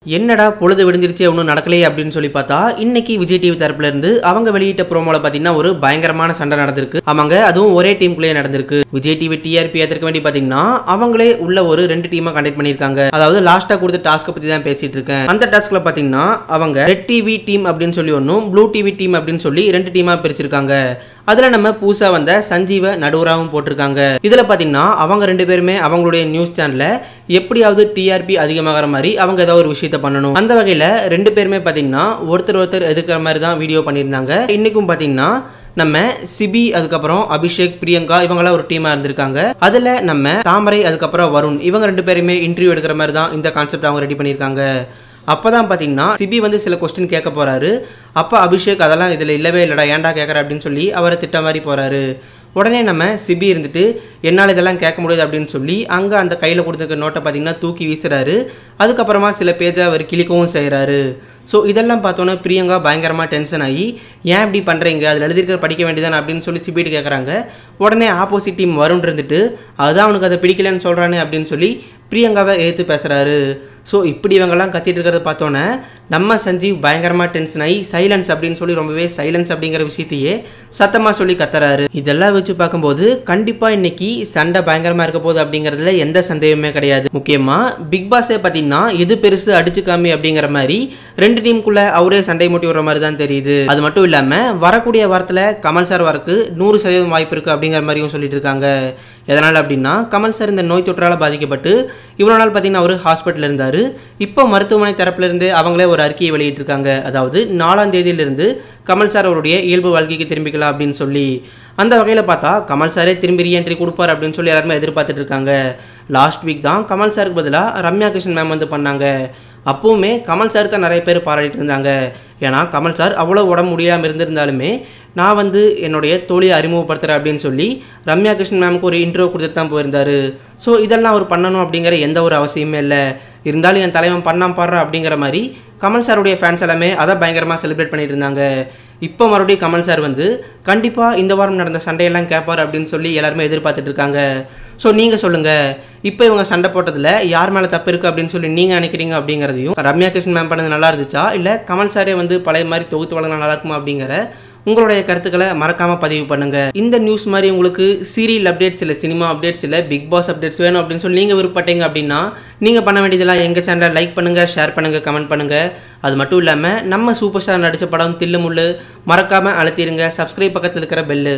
என்னடா பொழுது விடிஞ்சிருச்சு ஒன்றும் நடக்கலையே அப்படின்னு சொல்லி பார்த்தா இன்னைக்கு விஜய் டிவி தரப்புல இருந்து அவங்க வெளியிட்ட ப்ரோமோல பார்த்தீங்கன்னா ஒரு பயங்கரமான சண்டை நடந்திருக்கு ஆமாங்க அதுவும் ஒரே டீமுக்குள்ளேயே நடந்திருக்கு விஜய் டிவி டிஆர்பி ஏற்றுக்க வேண்டி பார்த்தீங்கன்னா அவங்களே உள்ள ஒரு ரெண்டு டீமாக கண்டக்ட் பண்ணியிருக்காங்க அதாவது லாஸ்ட்டாக கொடுத்த டாஸ்க்கை பற்றி தான் பேசிட்டு இருக்கேன் அந்த டாஸ்க்ல பார்த்தீங்கன்னா அவங்க ரெட் டிவி டீம் அப்படின்னு சொல்லி ஒன்றும் ப்ளூ டிவி டீம் அப்படின்னு சொல்லி ரெண்டு டீமாக பிரிச்சிருக்காங்க அதில் நம்ம புதுசாக வந்த சஞ்சீவை நடுவராகவும் போட்டிருக்காங்க இதில் பார்த்தீங்கன்னா அவங்க ரெண்டு பேருமே அவங்களுடைய நியூஸ் சேனலில் எப்படியாவது டிஆர்பி அதிகமாகிற மாதிரி அவங்க ஏதாவது ஒரு விஷயத்த பண்ணணும் அந்த வகையில் ரெண்டு பேருமே பார்த்தீங்கன்னா ஒருத்தர் ஒருத்தர் எதிர்க்கிற மாதிரி தான் வீடியோ பண்ணியிருந்தாங்க இன்றைக்கும் பார்த்தீங்கன்னா நம்ம சிபி அதுக்கப்புறம் அபிஷேக் பிரியங்கா இவங்களாம் ஒரு டீமாக இருந்திருக்காங்க அதில் நம்ம தாமரை அதுக்கப்புறம் வருண் இவங்க ரெண்டு பேருமே இன்டர்வியூ எடுக்கிற மாதிரி தான் இந்த கான்செப்ட் அவங்க ரெடி பண்ணியிருக்காங்க அப்போ தான் பார்த்தீங்கன்னா சிபி வந்து சில கொஸ்டின் கேட்க போகிறாரு அப்போ அபிஷேக் அதெல்லாம் இதில் இல்லவே இல்லைடா ஏன்டா கேட்குற அப்படின்னு சொல்லி அவரை திட்ட மாதிரி போகிறாரு உடனே நம்ம சிபி இருந்துட்டு என்னால் இதெல்லாம் கேட்க முடியாது அப்படின்னு சொல்லி அங்கே அந்த கையில் கொடுத்துருக்க நோட்டை பார்த்தீங்கன்னா தூக்கி வீசுறாரு அதுக்கப்புறமா சில பேஜை அவர் கிளிக்கவும் செய்கிறாரு ஸோ இதெல்லாம் பார்த்தோன்னே பிரியங்கா பயங்கரமாக டென்ஷன் ஆகி ஏன் இப்படி பண்ணுறீங்க அதில் எழுதிருக்கிற படிக்க வேண்டியதானே அப்படின்னு சொல்லி சிபிட்டு கேட்குறாங்க உடனே ஆப்போசிட் டீம் வருண் இருந்துட்டு அதுதான் அவனுக்கு அதை பிடிக்கலன்னு சொல்கிறானே அப்படின்னு சொல்லி பிரியங்காவை எதிர்த்து பேசுகிறாரு ஸோ இப்படி இவங்கெல்லாம் கத்திட்டு இருக்கிறத பார்த்தோன்னே நம்ம சஞ்சீவ் பயங்கரமாக டென்ஷன் ஆகி சைலன்ஸ் அப்படின்னு சொல்லி ரொம்பவே சைலன்ஸ் அப்படிங்கிற விஷயத்தையே சத்தமாக சொல்லி கத்துறாரு இதெல்லாம் வச்சு பார்க்கும்போது கண்டிப்பாக இன்னைக்கு சண்டை பயங்கரமாக இருக்க போகுது அப்படிங்கிறதுல எந்த சந்தேகமே கிடையாது முக்கியமாக பிக் பாஸே பார்த்தீங்கன்னா எது பெருசு அடிச்சு காமி அப்படிங்கிற மாதிரி ரெண்டு டீமுக்குள்ள அவரே சண்டை மூட்டி விடுற மாதிரி தான் தெரியுது அது மட்டும் இல்லாமல் வரக்கூடிய வாரத்தில் கமல் சார் வரக்கு நூறு சதவீதம் வாய்ப்பு இருக்குது அப்படிங்கிற மாதிரியும் சொல்லிட்டு இருக்காங்க எதனால் அப்படின்னா கமல் சார் இந்த நோய் தொற்றால் பாதிக்கப்பட்டு இவ்வளோ நாள் பார்த்தீங்கன்னா அவர் ஹாஸ்பிட்டலில் இருந்தார் இப்போ மருத்துவமனை தரப்புலேருந்து அவங்களே ஒரு அறிக்கையை வெளியிட்டிருக்காங்க அதாவது நாலாம் தேதியிலிருந்து கமல் சார் அவருடைய இயல்பு வாழ்க்கைக்கு திரும்பிக்கலாம் அப்படின்னு சொல்லி அந்த வகையில் பார்த்தா கமல் சாரே திரும்பி ரீஎன்ட்ரி கொடுப்பார் அப்படின்னு சொல்லி எல்லாருமே எதிர்பார்த்துட்டு இருக்காங்க லாஸ்ட் வீக் தான் கமல் சாருக்கு பதிலாக ரம்யா கிருஷ்ணன் மேம் வந்து பண்ணாங்க அப்போவுமே கமல் சார் தான் நிறைய பேர் பாராட்டிட்டு இருந்தாங்க ஏன்னா கமல் சார் அவ்வளோ உடம்பு முடியாமல் இருந்திருந்தாலுமே நான் வந்து என்னுடைய தோழியை அறிமுகப்படுத்துகிறேன் அப்படின்னு சொல்லி ரம்யா கிருஷ்ணன் மேமுக்கு ஒரு இன்டர்வியூ கொடுத்துட்டு தான் போயிருந்தாரு ஸோ இதெல்லாம் அவர் பண்ணணும் அப்படிங்கிற எந்த ஒரு அவசியமே இல்லை இருந்தாலும் என் தலைவன் பண்ணாம பாடுறா அப்படிங்கிற மாதிரி கமல் சாருடைய ஃபேன்ஸ் எல்லாமே அதை பயங்கரமாக செலிப்ரேட் பண்ணிட்டு இருந்தாங்க இப்போ மறுபடியும் கமல் சார் வந்து கண்டிப்பாக இந்த வாரம் நடந்த சண்டையெல்லாம் கேட்பார் அப்படின்னு சொல்லி எல்லாருமே எதிர்பார்த்துட்டு இருக்காங்க ஸோ நீங்கள் சொல்லுங்கள் இப்போ இவங்க சண்டை போட்டதில் யார் மேலே தப்பு இருக்குது அப்படின்னு சொல்லி நீங்கள் நினைக்கிறீங்க அப்படிங்கிறதையும் ரம்யா கிருஷ்ணன் மேம் பண்ணது நல்லா இருந்துச்சா இல்லை கமல் சாரே வந்து பழைய மாதிரி தொகுத்து வழங்கினா நல்லா இருக்குமா அப்படிங்கிற உங்களுடைய கருத்துக்களை மறக்காமல் பதிவு பண்ணுங்கள் இந்த நியூஸ் மாதிரி உங்களுக்கு சீரியல் அப்டேட்ஸ் இல்லை சினிமா அப்டேட்ஸ் இல்லை பிக் பாஸ் அப்டேட்ஸ் வேணும் அப்படின்னு சொல்லி நீங்கள் விருப்பப்பட்டீங்க அப்படின்னா நீங்கள் பண்ண வேண்டியதெல்லாம் எங்கள் சேனலை லைக் பண்ணுங்கள் ஷேர் பண்ணுங்கள் கமெண்ட் பண்ணுங்கள் அது மட்டும் இல்லாமல் நம்ம சூப்பர் ஸ்டார் நடித்த படம் தில்லுமுள்ளு மறக்காமல் அழுத்திடுங்க சப்ஸ்கிரைப் பக்கத்தில் இருக்கிற பெல்லு